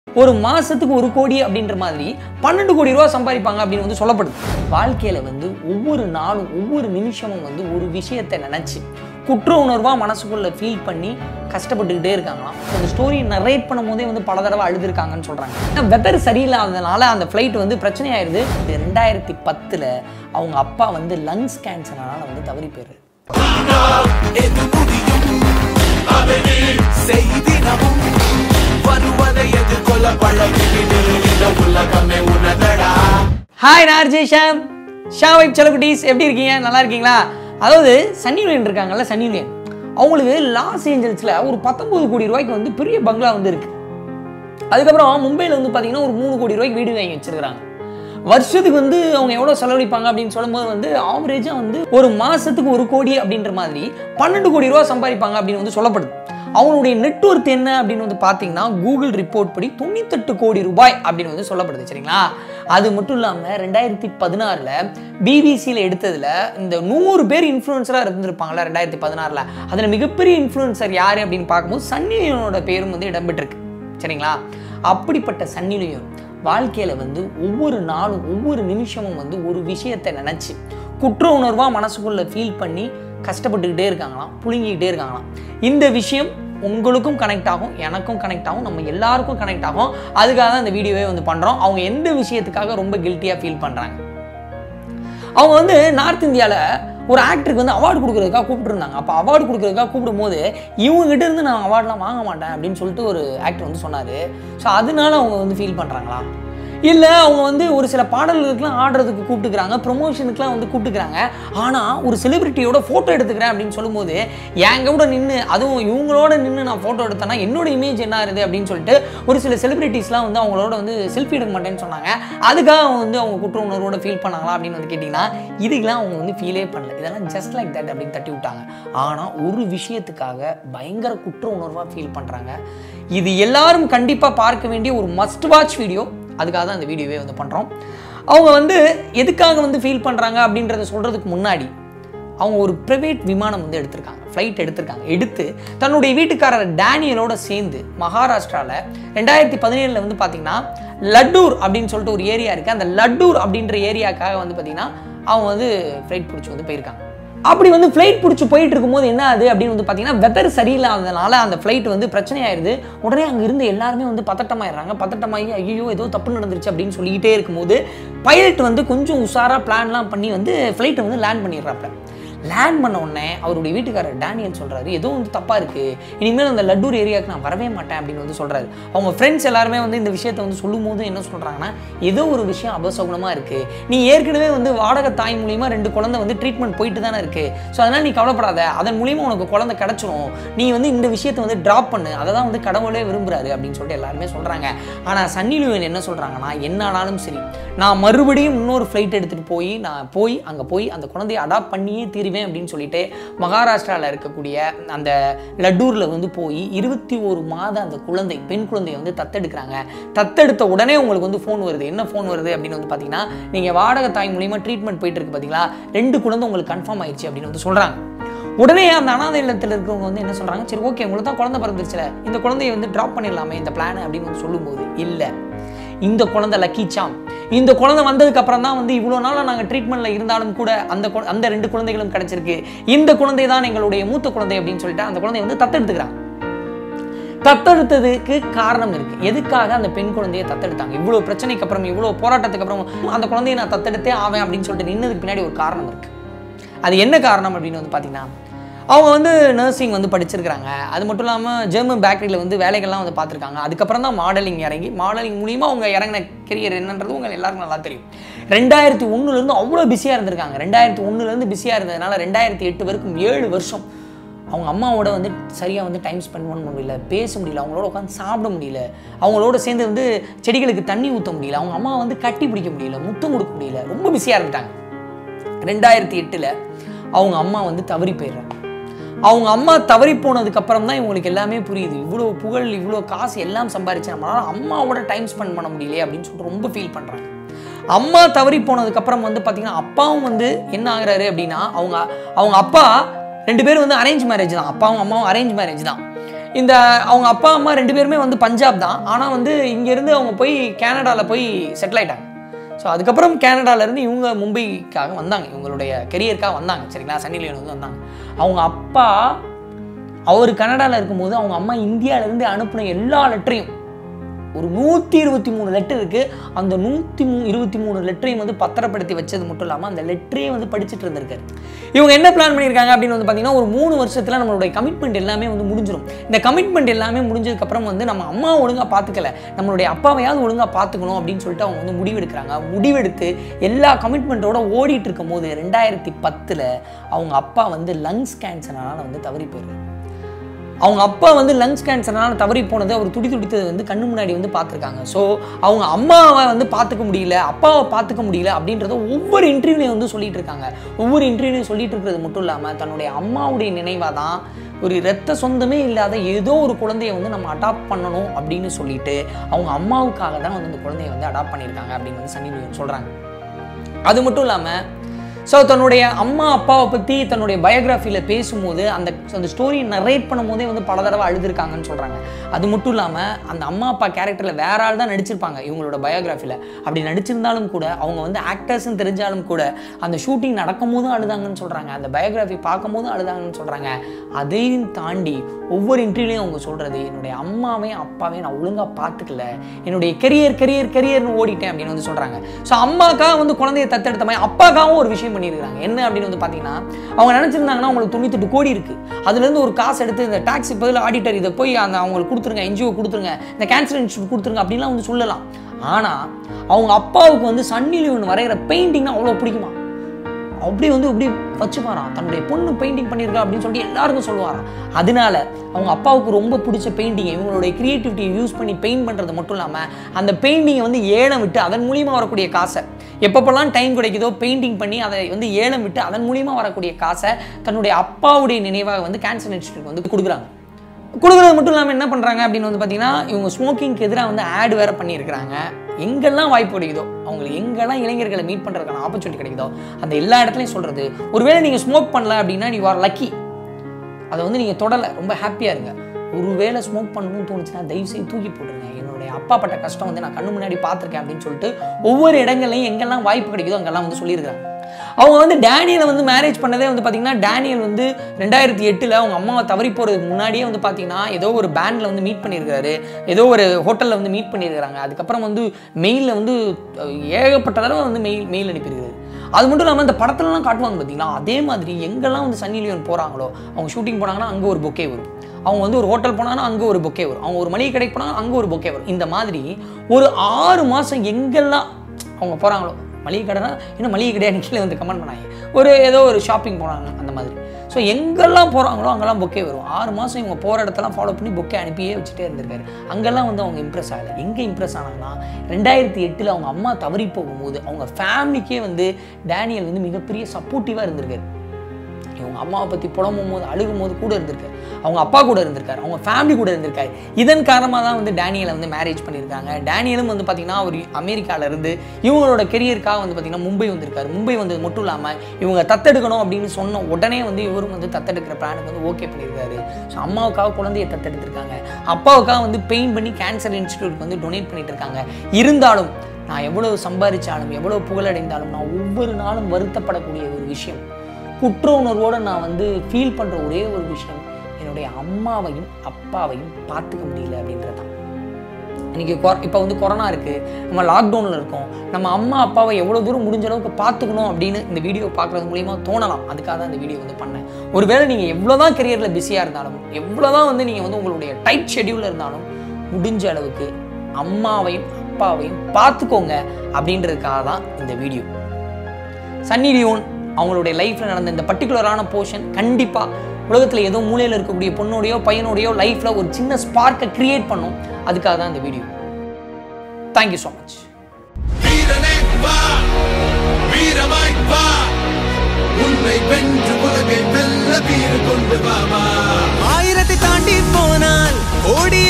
ஒரு மாசத்துக்கு ஒரு கோடி அப்படின்ற மாதிரி பன்னெண்டு கோடி ரூபா சம்பாதிப்பாங்க அப்படின்னு வந்து சொல்லப்படுது வாழ்க்கையில வந்து ஒவ்வொரு நாளும் ஒவ்வொரு நிமிஷமும் வந்து ஒரு விஷயத்தை நினைச்சு குற்ற உணர்வா மனசுக்குள்ள ஃபீல் பண்ணி கஷ்டப்பட்டுக்கிட்டே இருக்காங்களாம் அந்த ஸ்டோரி நரேட் பண்ணும் போதே வந்து பல தடவை அழுதுருக்காங்கன்னு சொல்றாங்க வெதர் சரியில்லாததுனால அந்த ஃப்ளைட் வந்து பிரச்சனை ஆயிருது இது ரெண்டாயிரத்தி பத்துல அவங்க அப்பா வந்து லங்ஸ் கேன்சர்னால வந்து தவறி போயிரு எது முடியும் அவனே செய்திடமும் வருவதை எதிர்கொள்ள பழகிவிடு இந்த உலகமே உனதடா ஹாய் நான் அர்ஜய் ஷாம் ஷா வைப் செலகுட்டீஸ் எப்படி இருக்கீங்க நல்லா இருக்கீங்களா அதாவது சன்னி லியன் இருக்காங்கல்ல சன்னி லியன் அவங்களுக்கு லாஸ் ஏஞ்சல்ஸில் ஒரு பத்தொம்பது கோடி ரூபாய்க்கு வந்து பெரிய பங்களா வந்து இருக்கு அதுக்கப்புறம் மும்பையில் வந்து பார்த்தீங்கன்னா ஒரு மூணு கோடி ரூபாய்க்கு வீடு வாங்கி வச்சிருக்காங்க வருஷத்துக்கு வந்து அவங்க எவ்வளோ செலவழிப்பாங்க அப்படின்னு சொல்லும்போது வந்து ஆவரேஜாக வந்து ஒரு மாதத்துக்கு ஒரு கோடி அப்படின்ற மாதிரி பன்னெண்டு கோடி ரூபா சம்பாதிப்பாங்க அப்படின்னு வந்து சொல்லப்படுது அவங்களுடைய நெட்ஒர்த் என்ன அப்படின்னு வந்து பார்த்தீங்கன்னா கூகுள் ரிப்போர்ட் படி தொண்ணூத்தெட்டு கோடி ரூபாய் அப்படின்னு வந்து சொல்லப்படுது சரிங்களா அது மட்டும் இல்லாமல் ரெண்டாயிரத்தி பதினாறில் பிபிசியில் எடுத்ததில் இந்த நூறு பேர் இன்ஃப்ளூயன்சராக இருந்திருப்பாங்களா ரெண்டாயிரத்தி பதினாறில் அதில் மிகப்பெரிய இன்ஃப்ளூயன்சர் யார் அப்படின்னு பார்க்கும்போது சன்னிலியோனோட பேரும் வந்து இடம்பெற்றிருக்கு சரிங்களா அப்படிப்பட்ட சன்னிலியோன் வாழ்க்கையில் வந்து ஒவ்வொரு நாளும் ஒவ்வொரு நிமிஷமும் வந்து ஒரு விஷயத்தை நினச்சி குற்ற உணர்வாக மனசுக்குள்ளே ஃபீல் பண்ணி கஷ்டப்பட்டுக்கிட்டே இருக்காங்களாம் புழுங்கிக்கிட்டே இருக்காங்களாம் இந்த விஷயம் உங்களுக்கும் கனெக்ட் ஆகும் எனக்கும் கனெக்ட் ஆகும் நம்ம எல்லாருக்கும் கனெக்ட் ஆகும் அதுக்காக தான் இந்த வீடியோவே வந்து பண்ணுறோம் அவங்க எந்த விஷயத்துக்காக ரொம்ப கில்ட்டியாக ஃபீல் பண்ணுறாங்க அவங்க வந்து நார்த் இந்தியாவில் ஒரு ஆக்டருக்கு வந்து அவார்டு கொடுக்குறதுக்காக கூப்பிட்டுருந்தாங்க அப்போ அவார்டு கொடுக்குறதுக்காக கூப்பிடும்போது இவங்ககிட்ட இருந்து நான் அவார்ட்லாம் வாங்க மாட்டேன் அப்படின்னு சொல்லிட்டு ஒரு ஆக்டர் வந்து சொன்னார் ஸோ அதனால அவங்க வந்து ஃபீல் பண்ணுறாங்களா இல்லை அவங்க வந்து ஒரு சில பாடல்களுக்குலாம் ஆடுறதுக்கு கூப்பிட்டுக்கிறாங்க ப்ரொமோஷனுக்குலாம் வந்து கூப்பிட்டுக்கிறாங்க ஆனால் ஒரு செலிபிரிட்டியோட ஃபோட்டோ எடுத்துக்கிறேன் அப்படின்னு சொல்லும்போது என் கூட நின்று அதுவும் இவங்களோட நின்று நான் ஃபோட்டோ எடுத்தேன்னா என்னோட இமேஜ் என்ன ஆகுது அப்படின்னு சொல்லிட்டு ஒரு சில செலிபிரிட்டிஸ்லாம் வந்து அவங்களோட வந்து செல்ஃபி எடுக்க மாட்டேன்னு சொன்னாங்க அதுக்காக அவங்க வந்து அவங்க குற்ற உணர்வோட ஃபீல் பண்ணாங்களா அப்படின்னு வந்து கேட்டிங்கன்னா இதுக்கெல்லாம் அவங்க வந்து ஃபீலே பண்ணல இதெல்லாம் ஜஸ்ட் லைக் தட் அப்படின்னு தட்டி விட்டாங்க ஆனால் ஒரு விஷயத்துக்காக பயங்கர குற்ற உணர்வாக ஃபீல் பண்ணுறாங்க இது எல்லாரும் கண்டிப்பாக பார்க்க வேண்டிய ஒரு மஸ்ட் வாட்ச் வீடியோ அதுக்காக தான் இந்த வீடியோவே வந்து பண்ணுறோம் அவங்க வந்து எதுக்காக வந்து ஃபீல் பண்ணுறாங்க அப்படின்றத சொல்கிறதுக்கு முன்னாடி அவங்க ஒரு ப்ரைவேட் விமானம் வந்து எடுத்திருக்காங்க ஃப்ளைட் எடுத்திருக்காங்க எடுத்து தன்னுடைய வீட்டுக்காரர் டேனியலோட சேர்ந்து மகாராஷ்டிராவில் ரெண்டாயிரத்தி பதினேழில் வந்து பார்த்தீங்கன்னா லட்டூர் அப்படின்னு சொல்லிட்டு ஒரு ஏரியா இருக்குது அந்த லட்டூர் அப்படின்ற ஏரியாக்காக வந்து பார்த்தீங்கன்னா அவங்க வந்து ஃப்ளைட் பிடிச்சி வந்து போயிருக்காங்க அப்படி வந்து ஃப்ளைட் பிடிச்சி போயிட்டு இருக்கும்போது என்ன ஆகுது அப்படின்னு வந்து பார்த்தீங்கன்னா வெதர் சரியில்லாததுனால அந்த ஃப்ளைட் வந்து பிரச்சனை ஆயிடுது உடனே அங்கே இருந்து எல்லாருமே வந்து பதட்டமாயிடுறாங்க பதட்டமாகி ஐயோ ஏதோ தப்பு நடந்துருச்சு அப்படின்னு சொல்லிக்கிட்டே இருக்கும்போது பைலட் வந்து கொஞ்சம் உஷாராக பிளான்லாம் பண்ணி வந்து ஃப்ளைட்டை வந்து லேண்ட் பண்ணிடுறாப்ல லேண்ட் பண்ண உடனே அவருடைய வீட்டுக்காரர் டேனியல் சொல்கிறாரு ஏதோ வந்து தப்பாக இருக்குது இனிமேல் அந்த லட்டூர் ஏரியாவுக்கு நான் வரவே மாட்டேன் அப்படின்னு வந்து சொல்கிறாரு அவங்க ஃப்ரெண்ட்ஸ் எல்லாருமே வந்து இந்த விஷயத்தை வந்து சொல்லும் போது என்ன சொல்கிறாங்கன்னா ஏதோ ஒரு விஷயம் அபசகுணமாக இருக்குது நீ ஏற்கனவே வந்து வாடகை தாய் மூலியமாக ரெண்டு குழந்தை வந்து ட்ரீட்மெண்ட் போயிட்டு தானே இருக்குது ஸோ அதனால் நீ கவலைப்படாத அதன் மூலியமாக உனக்கு குழந்தை கிடச்சிரும் நீ வந்து இந்த விஷயத்தை வந்து ட்ராப் பண்ணு அதை தான் வந்து கடவுளே விரும்புகிறாரு அப்படின்னு சொல்லிட்டு எல்லாருமே சொல்கிறாங்க ஆனால் சன்னி லியோன் என்ன சொல்கிறாங்கன்னா என்ன ஆனாலும் சரி நான் மறுபடியும் இன்னொரு ஃப்ளைட் எடுத்துகிட்டு போய் நான் போய் அங்கே போய் அந்த குழந்தையை அடாப்ட் பண்ணியே தீருவேன் அப்படின்னு சொல்லிட்டு மகாராஷ்டிராவில் இருக்கக்கூடிய அந்த லட்டூரில் வந்து போய் இருபத்தி ஒரு மாத அந்த குழந்தை பெண் குழந்தையை வந்து தத்தெடுக்கிறாங்க தத்தெடுத்த உடனே உங்களுக்கு வந்து ஃபோன் வருது என்ன ஃபோன் வருது அப்படின்னு வந்து பார்த்தீங்கன்னா நீங்கள் வாடகை தாய் மூலியமா ட்ரீட்மெண்ட் போயிட்டு இருக்கு பார்த்தீங்களா ரெண்டு குழந்தை உங்களுக்கு கன்ஃபார்ம் ஆயிடுச்சு அப்படின்னு வந்து சொல்கிறாங்க உடனே அந்த அனாதை இல்லத்தில் இருக்கிறவங்க வந்து என்ன சொல்கிறாங்க சரி ஓகே உங்களுக்கு தான் குழந்தை பிறந்துருச்சுல இந்த குழந்தையை வந்து ட்ராப் பண்ணிடலாமே இந்த பிளான் அப்படின்னு வந்து சொல்லும்போது இல்லை இந்த குழந்தை லக்கி சாம் இந்த குழந்தை வந்ததுக்கு அப்புறம் தான் வந்து இவ்வளோ நாளாக நாங்கள் ட்ரீட்மெண்ட்டில் இருந்தாலும் கூட அந்த கு- அந்த ரெண்டு குழந்தைகளும் கிடைச்சிருக்கு இந்த குழந்தை தான் எங்களுடைய மூத்த குழந்தை அப்படின்னு சொல்லிட்டு அந்த குழந்தைய வந்து தத்தெடுத்துக்கிறாங்க தத்தெடுத்ததுக்கு காரணம் இருக்கு எதுக்காக அந்த பெண் குழந்தையை தத்தெடுத்தாங்க இவ்வளோ பிரச்சனைக்கு அப்புறம் இவ்வளோ போராட்டத்துக்கு அப்புறம் அந்த குழந்தையை நான் தத்தெடுத்தே ஆவேன் அப்படின்னு சொல்லிட்டு நின்னதுக்கு பின்னாடி ஒரு காரணம் இருக்கு அது என்ன காரணம் அப்படின்னு வந்து பார்த்தீங்கன்னா அவங்க வந்து நர்சிங் வந்து படிச்சிருக்கிறாங்க அது மட்டும் இல்லாமல் ஜெர்மன் பேக்கரியில் வந்து வேலைகள்லாம் வந்து பார்த்துருக்காங்க அதுக்கப்புறம் தான் மாடலிங் இறங்கி மாடலிங் மூலிமா அவங்க இறங்கின கெரியர் என்னன்றது உங்க எல்லாருக்கும் நல்லா தெரியும் ரெண்டாயிரத்தி ஒன்றுலேருந்து அவ்வளோ பிஸியாக இருந்திருக்காங்க ரெண்டாயிரத்தி ஒன்றுலேருந்து பிஸியாக இருந்ததுனால ரெண்டாயிரத்தி எட்டு வரைக்கும் ஏழு வருஷம் அவங்க அம்மாவோட வந்து சரியாக வந்து டைம் ஸ்பெண்ட் பண்ண முடியல பேச முடியல அவங்களோட உட்காந்து சாப்பிட முடியல அவங்களோட சேர்ந்து வந்து செடிகளுக்கு தண்ணி ஊற்ற முடியல அவங்க அம்மா வந்து கட்டி பிடிக்க முடியல முத்தம் கொடுக்க முடியல ரொம்ப பிஸியாக இருந்துட்டாங்க ரெண்டாயிரத்தி எட்டில் அவங்க அம்மா வந்து தவறி போயிடுறாங்க அவங்க அம்மா தவறி போனதுக்கு அப்புறம் தான் இவங்களுக்கு எல்லாமே புரியுது இவ்வளோ புகழ் இவ்வளோ காசு எல்லாம் சம்பாரிச்சு நம்மளால அம்மாவோட டைம் ஸ்பெண்ட் பண்ண முடியலையே அப்படின்னு சொல்லிட்டு ரொம்ப ஃபீல் பண்ணுறாங்க அம்மா தவறி போனதுக்கு அப்புறம் வந்து பார்த்தீங்கன்னா அப்பாவும் வந்து என்ன ஆகுறாரு அப்படின்னா அவங்க அவங்க அப்பா ரெண்டு பேரும் வந்து அரேஞ்ச் மேரேஜ் தான் அப்பாவும் அம்மாவும் அரேஞ்ச் மேரேஜ் தான் இந்த அவங்க அப்பா அம்மா ரெண்டு பேருமே வந்து பஞ்சாப் தான் ஆனால் வந்து இங்கேருந்து அவங்க போய் கனடாவில் போய் செட்டில் ஆயிட்டாங்க ஸோ அதுக்கப்புறம் கனடாலேருந்து இவங்க மும்பைக்காக வந்தாங்க இவங்களுடைய கெரியருக்காக வந்தாங்க சரிங்களா சன்னி லியோன் வந்து வந்தாங்க அவங்க அப்பா அவர் கனடாவில் இருக்கும்போது அவங்க அம்மா இந்தியாவிலேருந்து அனுப்பின எல்லா லெட்டரையும் ஒரு நூற்றி இருபத்தி மூணு லெட்டர் இருக்குது அந்த நூற்றி மூ இருபத்தி மூணு லெட்டரையும் வந்து பத்திரப்படுத்தி வச்சது மட்டும் இல்லாமல் அந்த லெட்டரையே வந்து படிச்சுட்டு இருந்திருக்காரு இவங்க என்ன பிளான் பண்ணியிருக்காங்க அப்படின்னு வந்து பார்த்தீங்கன்னா ஒரு மூணு வருஷத்தில் நம்மளுடைய கமிட்மெண்ட் எல்லாமே வந்து முடிஞ்சிடும் இந்த கமிட்மெண்ட் எல்லாமே முடிஞ்சதுக்கப்புறம் வந்து நம்ம அம்மா ஒழுங்காக பார்த்துக்கல நம்மளுடைய அப்பாவையாவது ஒழுங்காக பார்த்துக்கணும் அப்படின்னு சொல்லிட்டு அவங்க வந்து முடிவெடுக்கிறாங்க முடிவெடுத்து எல்லா கமிட்மெண்ட்டோட ஓடிட்டு இருக்கும் போது ரெண்டாயிரத்தி பத்தில் அவங்க அப்பா வந்து லங்ஸ் கேன்சர்னால வந்து தவறி போயிடுறாரு அவங்க அப்பா வந்து லங்ஸ் கேன்சர்னால தவறி போனது அவர் துடி துடித்தது வந்து கண்ணு முன்னாடி வந்து பார்த்துருக்காங்க ஸோ அவங்க அம்மாவை வந்து பார்த்துக்க முடியல அப்பாவை பார்த்துக்க முடியல அப்படின்றத ஒவ்வொரு இன்டர்வியூலையும் வந்து சொல்லிட்டு இருக்காங்க ஒவ்வொரு இன்டர்வியூலையும் சொல்லிட்டு இருக்கிறது மட்டும் இல்லாமல் தன்னுடைய அம்மாவுடைய நினைவாக தான் ஒரு இரத்த சொந்தமே இல்லாத ஏதோ ஒரு குழந்தைய வந்து நம்ம அடாப்ட் பண்ணணும் அப்படின்னு சொல்லிட்டு அவங்க அம்மாவுக்காக தான் வந்து அந்த குழந்தைய வந்து அடாப்ட் பண்ணியிருக்காங்க அப்படின்னு வந்து சன்னி லியோன் சொல்கிறாங்க அது மட்டும் இல்லாமல் ஸோ தன்னுடைய அம்மா அப்பாவை பற்றி தன்னுடைய பயோகிராஃபியில் பேசும்போது அந்த அந்த ஸ்டோரி நரேட் பண்ணும்போதே வந்து பல தடவை அழுதுருக்காங்கன்னு சொல்கிறாங்க அது மட்டும் இல்லாமல் அந்த அம்மா அப்பா கேரக்டரில் வேற ஆள் தான் நடிச்சிருப்பாங்க இவங்களோட பயோகிராஃபியில் அப்படி நடிச்சிருந்தாலும் கூட அவங்க வந்து ஆக்டர்ஸ்னு தெரிஞ்சாலும் கூட அந்த ஷூட்டிங் நடக்கும் போதும் அழுதாங்கன்னு சொல்கிறாங்க அந்த பயோகிராஃபி பார்க்கும் போதும் அழுதாங்கன்னு சொல்கிறாங்க அதையும் தாண்டி ஒவ்வொரு இன்டர்வியூலையும் அவங்க சொல்கிறது என்னுடைய அம்மாவையும் அப்பாவையும் நான் ஒழுங்காக பார்த்துக்கல என்னுடைய கெரியர் கெரியர் கெரியர்னு ஓடிட்டேன் அப்படின்னு வந்து சொல்கிறாங்க ஸோ அம்மாக்காக வந்து குழந்தைய தத்தெடுத்த மாதிரி அப்பாக்காகவும் ஒரு விஷயம் பண்ணியிருக்காங்க என்ன அப்படின்னு வந்து பார்த்தீங்கன்னா அவங்க நினச்சிருந்தாங்கன்னா அவங்களுக்கு தொண்ணூத்தெட்டு கோடி இருக்குது அதுலேருந்து ஒரு காசு எடுத்து இந்த டாக்ஸி பதில் ஆடிட்டர் இதை போய் அந்த அவங்களுக்கு கொடுத்துருங்க என்ஜிஓ கொடுத்துருங்க இந்த கேன்சர் இன்ஸ்டியூட் கொடுத்துருங்க அப்படின்லாம் வந்து சொல்லலாம் ஆனால் அவங்க அப்பாவுக்கு வந்து சன்னி லியோன் வரைகிற பெயிண்டிங்னா அவ்வளோ பிடிக்குமா அப்படி வந்து இப்படி வச்சுப்பாராம் தன்னுடைய பொண்ணு பெயிண்டிங் பண்ணியிருக்கா அப்படின்னு சொல்லிட்டு எல்லாருக்கும் சொல்லுவாராம் அதனால அவங்க அப்பாவுக்கு ரொம்ப பிடிச்ச பெயிண்டிங்கை இவங்களுடைய கிரியேட்டிவிட்டியை யூஸ் பண்ணி பெயிண்ட் பண்ணுறது மட்டும் இல்லாமல் அந்த பெயிண்டிங்கை வந்து ஏலம் விட்டு அதன் மூலியமாக வரக்கூடிய காசை எப்பப்பெல்லாம் டைம் கிடைக்குதோ பெயிண்டிங் பண்ணி அதை வந்து ஏலம் விட்டு அதன் மூலியமாக வரக்கூடிய காசை தன்னுடைய அப்பாவுடைய நினைவாக வந்து கேன்சர் இன்ஸ்டியூட் வந்து கொடுக்குறாங்க கொடுக்குறது மட்டும் இல்லாமல் என்ன பண்ணுறாங்க அப்படின்னு வந்து பார்த்தீங்கன்னா இவங்க ஸ்மோக்கிங்க்கு எதிராக வந்து ஆட் வேற பண்ணியிருக்கிறாங்க எங்கெல்லாம் வாய்ப்பு கிடைக்குதோ அவங்களுக்கு எங்கெல்லாம் இளைஞர்களை மீட் பண்ணுறதுக்கான ஆப்பர்ச்சுனிட்டி கிடைக்குதோ அந்த எல்லா இடத்துலையும் சொல்கிறது ஒருவேளை நீங்கள் ஸ்மோக் பண்ணல அப்படின்னா நீ ஆர் லக்கி அதை வந்து நீங்கள் தொடலை ரொம்ப ஹாப்பியாக இருங்க ஒருவேளை ஸ்மோக் பண்ணணும்னு தோணுச்சுன்னா தயவு செய்து தூக்கி போட்டுருங்க என்னுடைய அப்பா பட்ட கஷ்டம் வந்து நான் கண்ணு முன்னாடி பார்த்துருக்கேன் அப்படின்னு சொல்லிட்டு ஒவ்வொரு இடங்கள்லையும் எங்கெல்லாம் வாய்ப்பு கிடைக்குதோ அங்கெல்லாம் வந்து சொல்லியிருக்காங்க அவங்க வந்து டேனியலை வந்து மேரேஜ் பண்ணதே வந்து பார்த்தீங்கன்னா டேனியல் வந்து ரெண்டாயிரத்தி எட்டில் அவங்க அம்மாவை தவறி போகிறதுக்கு முன்னாடியே வந்து பார்த்தீங்கன்னா ஏதோ ஒரு பேண்டில் வந்து மீட் பண்ணியிருக்காரு ஏதோ ஒரு ஹோட்டலில் வந்து மீட் பண்ணியிருக்காங்க அதுக்கப்புறம் வந்து மெயிலில் வந்து அஹ், ஏகப்பட்ட தடவை வந்து மெயில் மெயில் அனுப்பியிருக்காரு அது மட்டும் இல்லாமல் இந்த படத்துலலாம் காட்டுவாங்க பார்த்தீங்களா அதே மாதிரி எங்கெல்லாம் வந்து சன்னி லியோன் போகிறாங்களோ அவங்க ஷூட்டிங் போனாங்கன்னா அங்கே ஒரு பொக்கே வரும் அவங்க வந்து ஒரு ஹோட்டல் போனாங்கன்னா அங்கே ஒரு பொக்கே வரும் அவங்க ஒரு மளிகை கடைக்கு போனாங்கன்னா அங்கே ஒரு பொக்கே வரும் இந்த மாதிரி ஒரு ஆறு மாதம் எங்கெல்லாம் அவங்க போகிறாங்களோ மளிகை கடைனா இன்னும் மளிகை கடையாக கீழே வந்து கமெண்ட் பண்ணாங்க ஒரு ஏதோ ஒரு ஷாப்பிங் போனாங்க அந்த மாதிரி ஸோ எங்கெல்லாம் போகிறாங்களோ அங்கெல்லாம் பொக்கே வரும் ஆறு மாதம் இவங்க போகிற இடத்தெல்லாம் ஃபாலோ பண்ணி பொக்கே அனுப்பியே வச்சுட்டே இருந்திருக்காரு அங்கெல்லாம் வந்து அவங்க இம்ப்ரெஸ் ஆகலை எங்கே இம்ப்ரெஸ் ஆனாங்கன்னா ரெண்டாயிரத்தி எட்டில் அவங்க அம்மா தவறி போகும்போது அவங்க ஃபேமிலிக்கே வந்து டேனியல் வந்து மிகப்பெரிய சப்போர்ட்டிவாக இருந்திருக்காரு இவங்க அம்மாவை பற்றி புலம்பும் போது அழுகும் போது கூட இருந்திருக்காரு அவங்க அப்பா கூட இருந்திருக்காரு அவங்க ஃபேமிலி கூட இருந்திருக்காரு இதன் காரணமாக தான் வந்து டேனியலை வந்து மேரேஜ் பண்ணியிருக்காங்க டேனியலும் வந்து பார்த்தீங்கன்னா அவர் அமெரிக்கால இருந்து இவங்களோட கெரியருக்காக வந்து பார்த்தீங்கன்னா மும்பை வந்திருக்காரு மும்பை வந்தது மட்டும் இல்லாமல் இவங்க தத்தெடுக்கணும் அப்படின்னு சொன்ன உடனே வந்து இவரும் வந்து தத்தெடுக்கிற பிளானுக்கு வந்து ஓகே பண்ணியிருக்காரு ஸோ அம்மாவுக்காக குழந்தைய தத்தெடுத்திருக்காங்க அப்பாவுக்காக வந்து பெயின் பண்ணி கேன்சர் இன்ஸ்டியூட் வந்து டொனேட் பண்ணிட்டு இருக்காங்க இருந்தாலும் நான் எவ்வளவு சம்பாதிச்சாலும் எவ்வளவு புகழடைந்தாலும் நான் ஒவ்வொரு நாளும் வருத்தப்படக்கூடிய ஒரு விஷயம் குற்ற உணர்வோடு நான் வந்து ஃபீல் பண்ணுற ஒரே ஒரு விஷயம் என்னுடைய அம்மாவையும் அப்பாவையும் பார்த்துக்க முடியல அப்படின்றது தான் இன்னைக்கு இப்போ வந்து கொரோனா இருக்குது நம்ம லாக்டவுனில் இருக்கோம் நம்ம அம்மா அப்பாவை எவ்வளோ தூரம் முடிஞ்ச அளவுக்கு பார்த்துக்கணும் அப்படின்னு இந்த வீடியோ பார்க்குறது மூலியமா தோணலாம் அதுக்காக தான் இந்த வீடியோ வந்து பண்ணேன் ஒருவேளை நீங்கள் எவ்வளோ தான் கெரியரில் பிஸியாக இருந்தாலும் எவ்வளோ தான் வந்து நீங்கள் வந்து உங்களுடைய டைட் ஷெட்யூலில் இருந்தாலும் முடிஞ்ச அளவுக்கு அம்மாவையும் அப்பாவையும் பார்த்துக்கோங்க அப்படின்றதுக்காக தான் இந்த வீடியோ சன்னி லியோன் அவங்களுடைய லைஃப்பில் நடந்த இந்த பர்டிகுலரான போர்ஷன் கண்டிப்பாக உலகத்தில் ஏதோ மூலையில் இருக்கக்கூடிய பொண்ணோடையோ பையனோடையோ லைஃப்பில் ஒரு சின்ன ஸ்பார்க்கை கிரியேட் பண்ணும் அதுக்காக தான் இந்த வீடியோ தேங்க்யூ ஸோ மச் வீரனே வா வீரமாய் வா உன்னை வென்று உலகை வெல்ல வீறு கொண்டு வா வா ஆயிரத்தை தாண்டி போனால் ஓடி